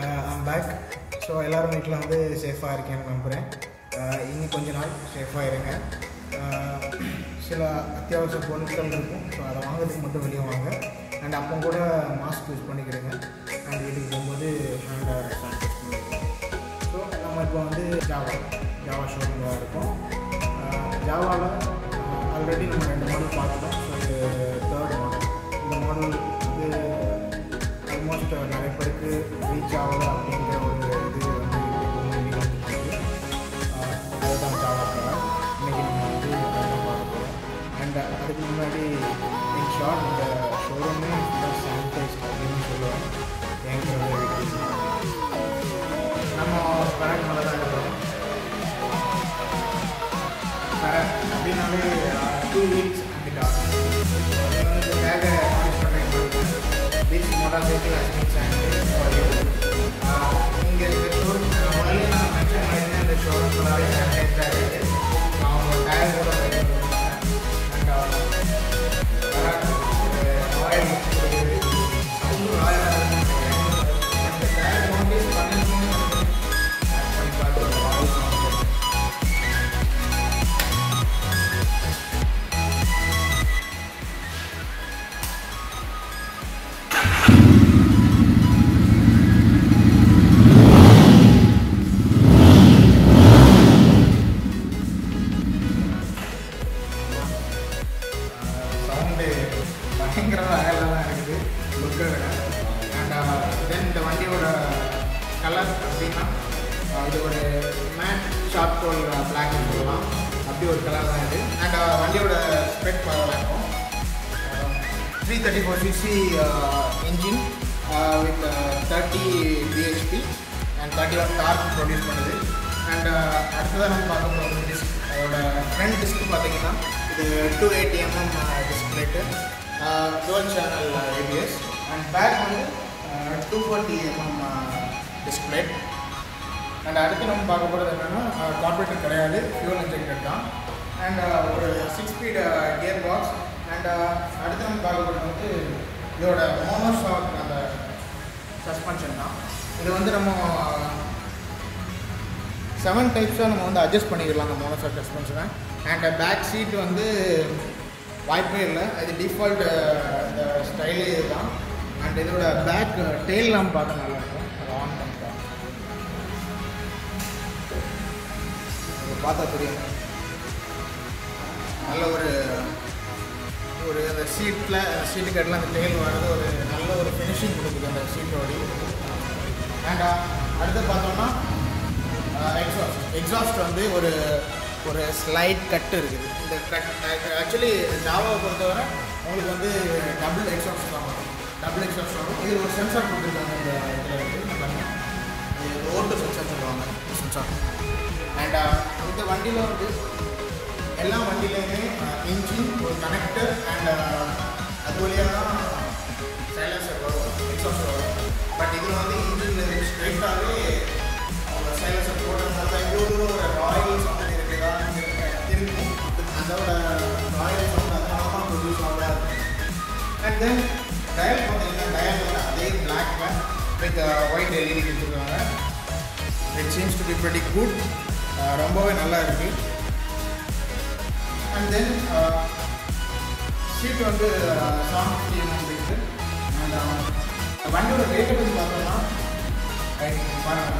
I'm back so எல்லோரும் வீட்டில் வந்து சேஃபாக இருக்கேன்னு நம்புகிறேன் இன்னும் கொஞ்ச நாள் சேஃபாக இருங்க ஆஹ் சில அத்தியாவசிய பொருட்கள் இருக்கும் ஸோ அதை வாங்குறதுக்கு மட்டும் வெளியே வாங்க அண்ட் அப்போ கூட மாஸ்க் யூஸ் பண்ணிக்கிறேங்க அண்ட் வீட்டுக்கு போகும்போது ஹேண்டை சானிடைஸ் பண்ணிக்கிறேன் ஸோ நம்ம இப்போ வந்து ஜாவா ஜாவா ஷோரூமில் இருக்கோம் ஜாவாவில் ஆல்ரெடி நம்ம ரெண்டு மாடல் பார்த்துட்டோம் ஸோ இது தேர்ட் மாடல் இந்த மாடல் வந்து ஆல்மோஸ்ட் நிறைய பேருக்கு ரீச் ஆகலை அப்படிங்கிற ஒரு இது வந்து இன்னைக்கு வந்துருக்கு. ஆஹ் அதுதான் ஜாவா இன்னைக்கு நம்ம வந்து அதான் பார்க்க போகிறோம் அண்ட் அதுக்கு முன்னாடி இன் ஷார்ட் இந்த ஷோரூமே ஃபுல்லாக சானிடைஸ் அப்படின்னு சொல்லுவேன் எங்களோட வீட்டு நம்ம கரெக்ட் மேலே தான் இருக்கிறோம் கரெக்ட் அப்படின்னாலே டூ வீக்ஸ் அண்ட் டாக் பேக்கை ஆர்டர் பண்ணுறேன் பீச் மோட்டார் சைக்கிள் அஸ்மிக் சானிடைஸ் இங்கே இருக்க ஷோரூம் முதல்ல நான் மென்ஷன் பண்ணியிருந்தேன் இந்த ஷோரூம் ஃபுல்லாகவே சானிடைஸ்டாக இருக்குது அவங்க டயர் கூட அண்ட் ஆயில் ஆயில் அந்த டயர் நோட்டீஸ் பண்ணிருக்கீங்க பண்ணி பார்த்து ஆயில் சவுண்டு பயங்கர வேலையில் தான் இருக்குது லுக்கை விட அண்ட் தென் இந்த வண்டியோட கலர் அப்படின்னா அஹ் இது ஒரு மேட் ஷார்ட்கோல் பிளாக் சொல்லலாம் அப்படி ஒரு கலர் தான் இது அண்ட் வண்டியோட ஸ்பெக் பார்க்கலாம் three thirty four cc engine with thirty BHP and thirty one torque produce பண்ணுது அண்ட் அடுத்ததாக நம்ம பார்க்க போகிற டிஸ்க் அதோட ஃப்ரண்ட் டிஸ்க் பார்த்தீங்கன்னா இது two eighty mm disc plate dual channel ABS and back வந்து two forty mm disc plate and அடுத்து நம்ம பார்க்க போகிறது என்னென்னா கார்பரேட்டர் கிடையாது ஃபியூல் இன்ஜெக்டட் தான் அண்ட் ஒரு six speed gearbox and அடுத்து நம்ம பார்க்க போகிறது வந்து இதோட மோனோஷாக் அந்த சஸ்பென்ஷன் தான் இது வந்து நம்ம செவன் டைப்ஸாக நம்ம வந்து அட்ஜஸ்ட் பண்ணிக்கலாம் அந்த மோனோஷாக் சஸ்பென்ஷனை அண்ட் பேக் சீட் வந்து வாய்ப்பே இல்லை இது டிஃபால்ட் இந்த ஸ்டைலே இதுதான் அண்ட் இதோட பேக் டெயில் லாம் பார்க்க நல்லாயிருக்கும் அதை ஆன் பண்ணிட்டோம் அது பார்த்தா தெரியும் நல்ல ஒரு ஒரு அந்த சீட்டில் சீட்டு கட்டில் அந்த டெயில் வர்றது ஒரு நல்ல ஒரு ஃபினிஷிங் கொடுக்குது அந்த சீட்டோடி அண்ட் அடுத்து பார்த்தோம்னா எக்ஸாஸ்ட் எக்ஸாஸ்ட் வந்து ஒரு ஒரு ஸ்லைட் கட்டு இருக்குது இந்த கட் ஆக்சுவலி ஜாவாவை பொறுத்தவரை உங்களுக்கு வந்து டபுள் எக்ஸாஸ்ட் தான் வரும் டபுள் எக்ஸாஸ்ட் வரும் இது ஒரு சென்சார் கொடுத்துருக்காங்க இந்த இதில் வந்து இந்த பாருங்க. இது ஓட்டு சென்சார் சொல்லுவாங்க சென்சார் அண்ட் இந்த வண்டியில் வந்து எல்லா வண்டியிலையுமே இன்ஜின் ஒரு கனெக்டர் அண்ட் அது வழியாக தான் சைலன்சர் வரும் எக்ஸாஸ்ட் வரும் பட் இதில் வந்து இன்ஜின் ஸ்ட்ரைட்டாகவே அவங்க சைலன்சர் போட்டதுனால தான் இவ்வளோ தூரம் ஒரு ராயல் சவுண்ட் இருக்குதா இருக்கும் அதோட ராயல் சவுண்ட் அதனால ப்ரொடியூஸ் ஆகாது அண்ட் தென் டயல் பார்த்தீங்கன்னா டயல் வந்து அதே பிளாக் வித் ஒயிட் எல்இடி கொடுத்துருக்காங்க it seems to be pretty good ரொம்பவே நல்லா இருக்குது அண்ட் தென் சீட் வந்து செவன் ஃபிஃப்டி எம்எம் இருக்குது அண்ட் வண்டியோட ரேட்டை பற்றி பார்த்தோம்னா right, பாருங்க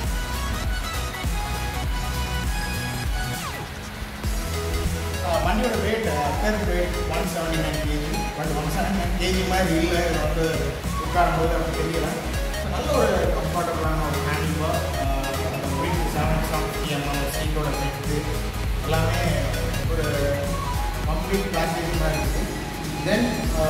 அஹ் வண்டியோட weight current weight one seventy nine kg but one seventy nine kg மாதிரி இல்லை இது வந்து உட்காரும்போது அப்படி தெரியல So, நல்ல ஒரு கம்ஃபர்டபுளான ஒரு handlebar weight seven seventy mm சீட்டோட வெயிட்டு எல்லாமே ஒரு கம்ப்ளீட் பேக்கேஜ் மாதிரி இருக்குது தென்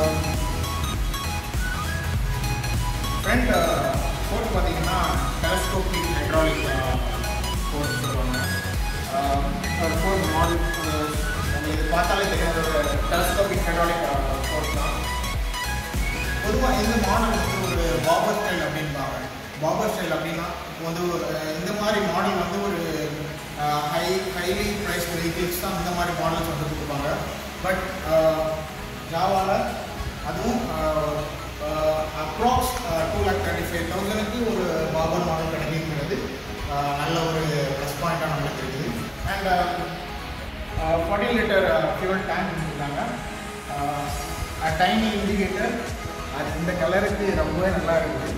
ஃப்ரண்ட் போர்ட் பார்த்தீங்கன்னா டெலஸ்கோபிக் ஹைட்ராலிக் போர்ட் சொல்லுவாங்க ஒரு ஃபோர் மாடல் உங்களுக்கு இது பார்த்தாலே தெரியும் ஒரு டெலஸ்கோபிக் ஹைட்ராலிக் போர்ட் தான் பொதுவாக இந்த மாடல் வந்து ஒரு பாபர் ஸ்டைல் அப்படின்பாங்க பாபர் ஸ்டைல் அப்படின்னா இப்போ வந்து ஒரு, அஹ், இந்த மாதிரி மாடல் வந்து ஒரு ஹை ஹைலி ப்ரைஸ் வெஹிக்கிள்ஸ் தான் இந்த மாதிரி மாடல்ஸ் வந்து கொடுப்பாங்க பட் ஜாவாவில் அதுவும் approx two lakh thirty five தௌசண்ட்க்கு ஒரு கார்பன் மாடல் கிடைக்குங்கிறது ஆஹ், நல்ல ஒரு ப்ளஸ் பாயிண்ட்டாக நம்மளுக்கு இருக்குது and forty litre fuel tank கொடுத்துருக்காங்க டைனி இண்டிகேட்டர் அது இந்த கலருக்கு ரொம்பவே நல்லா இருக்குது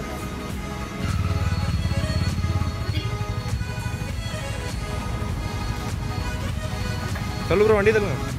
சொல்லு ப்ரோ வண்டி தள்ளுங்க